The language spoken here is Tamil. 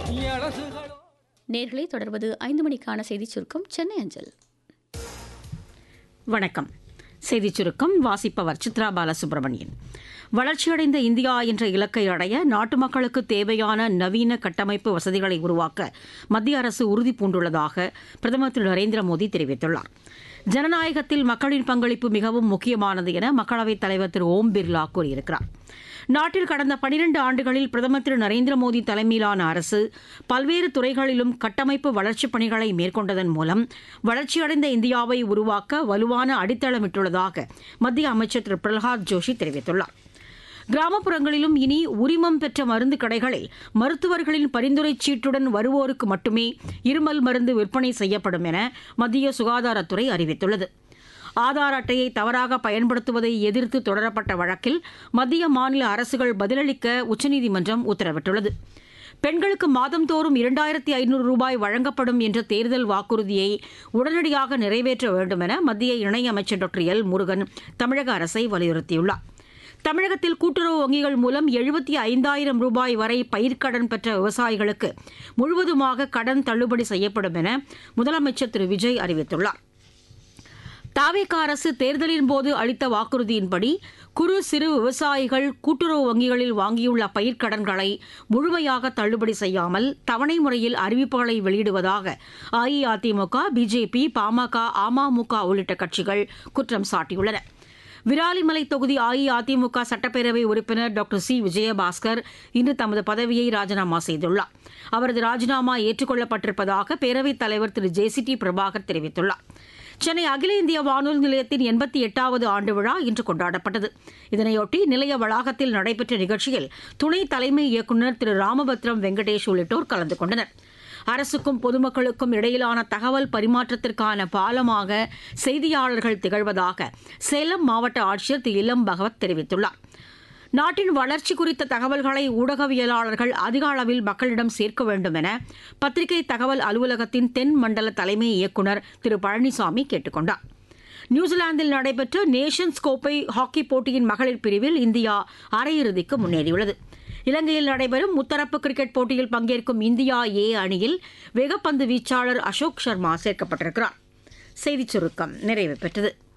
எழசுகளோ நேர்களை தொடர்வது ஐந்து மணிக்கான செய்திச் சுருக்கம் சென்னை அஞ்சல் வணக்கம் செய்திச் சுருக்கம் வாசிப்பவர் சித்ரா பாலசுப்ரமணியன் வளர்ச்சியடைந்த இந்தியா என்ற இலக்கை அடைய நாட்டு மக்களுக்கு தேவையான நவீன கட்டமைப்பு வசதிகளை உருவாக்க மத்திய அரசு உறுதி பூண்டுள்ளதாக பிரதமர் திரு நரேந்திர மோடி தெரிவித்துள்ளார் ஜனநாயகத்தில் மக்களின் பங்களிப்பு மிகவும் முக்கியமானது என மக்களவைத் தலைவர் திரு ஓம் பிர்லா கூறியிருக்கிறார் நாட்டில் கடந்த பனிரண்டு ஆண்டுகளில் பிரதமர் திரு நரேந்திர மோடி தலைமையிலான அரசு பல்வேறு துறைகளிலும் கட்டமைப்பு வளர்ச்சிப் பணிகளை மேற்கொண்டதன் மூலம் வளர்ச்சியடைந்த இந்தியாவை உருவாக்க வலுவான அடித்தளமிட்டுள்ளதாக மத்திய அமைச்சர் திரு பிரகலாத் ஜோஷி தெரிவித்துள்ளார் கிராமப்புறங்களிலும் இனி உரிமம் பெற்ற மருந்து கடைகளில் மருத்துவர்களின் பரிந்துரை சீட்டுடன் வருவோருக்கு மட்டுமே இருமல் மருந்து விற்பனை செய்யப்படும் என மத்திய சுகாதாரத்துறை அறிவித்துள்ளது ஆதார் அட்டையை தவறாக பயன்படுத்துவதை எதிர்த்து தொடரப்பட்ட வழக்கில் மத்திய மாநில அரசுகள் பதிலளிக்க உச்சநீதிமன்றம் உத்தரவிட்டுள்ளது பெண்களுக்கு மாதந்தோறும் இரண்டாயிரத்தி ஐநூறு ரூபாய் வழங்கப்படும் என்ற தேர்தல் வாக்குறுதியை உடனடியாக நிறைவேற்ற வேண்டும் என மத்திய இணையமைச்சர் டாக்டர் எல் முருகன் தமிழக அரசை வலியுறுத்தியுள்ளார் தமிழகத்தில் கூட்டுறவு வங்கிகள் மூலம் எழுபத்தி ஐந்தாயிரம் ரூபாய் வரை பயிர்க்கடன் பெற்ற விவசாயிகளுக்கு முழுவதுமாக கடன் தள்ளுபடி செய்யப்படும் என முதலமைச்சர் திரு விஜய் அறிவித்துள்ளார் தாவேக அரசு தேர்தலின் போது அளித்த வாக்குறுதியின்படி குறு சிறு விவசாயிகள் கூட்டுறவு வங்கிகளில் வாங்கியுள்ள பயிர்க்கடன்களை முழுமையாக தள்ளுபடி செய்யாமல் தவணை முறையில் அறிவிப்புகளை வெளியிடுவதாக அஇஅதிமுக பிஜேபி பாமக அமமுக உள்ளிட்ட கட்சிகள் குற்றம் சாட்டியுள்ளன விராலிமலை தொகுதி அஇஅதிமுக சட்டப்பேரவை உறுப்பினர் டாக்டர் சி விஜயபாஸ்கர் இன்று தமது பதவியை ராஜினாமா செய்துள்ளார் அவரது ராஜினாமா ஏற்றுக்கொள்ளப்பட்டிருப்பதாக பேரவைத் தலைவர் திரு ஜே சி டி பிரபாகர் தெரிவித்துள்ளார் சென்னை அகில இந்திய வானொலி நிலையத்தின் எண்பத்தி எட்டாவது ஆண்டு விழா இன்று கொண்டாடப்பட்டது இதனையொட்டி நிலைய வளாகத்தில் நடைபெற்ற நிகழ்ச்சியில் துணை தலைமை இயக்குநர் திரு ராமபத்ரம் வெங்கடேஷ் உள்ளிட்டோர் கலந்து கொண்டனர் அரசுக்கும் பொதுமக்களுக்கும் இடையிலான தகவல் பரிமாற்றத்திற்கான பாலமாக செய்தியாளர்கள் திகழ்வதாக சேலம் மாவட்ட ஆட்சியர் திரு இளம் பகவத் தெரிவித்துள்ளார் நாட்டின் வளர்ச்சி குறித்த தகவல்களை ஊடகவியலாளர்கள் அதிக அளவில் மக்களிடம் சேர்க்க வேண்டும் என பத்திரிகை தகவல் அலுவலகத்தின் தென் மண்டல தலைமை இயக்குநர் திரு பழனிசாமி கேட்டுக் கொண்டார் நியூசிலாந்தில் நடைபெற்ற நேஷன்ஸ் கோப்பை ஹாக்கி போட்டியின் மகளிர் பிரிவில் இந்தியா அரையிறுதிக்கு முன்னேறியுள்ளது இலங்கையில் நடைபெறும் முத்தரப்பு கிரிக்கெட் போட்டியில் பங்கேற்கும் இந்தியா ஏ அணியில் வேகப்பந்து வீச்சாளர் அசோக் சர்மா சேர்க்கப்பட்டிருக்கிறார் செய்திச் சுருக்கம் நிறைவு பெற்றது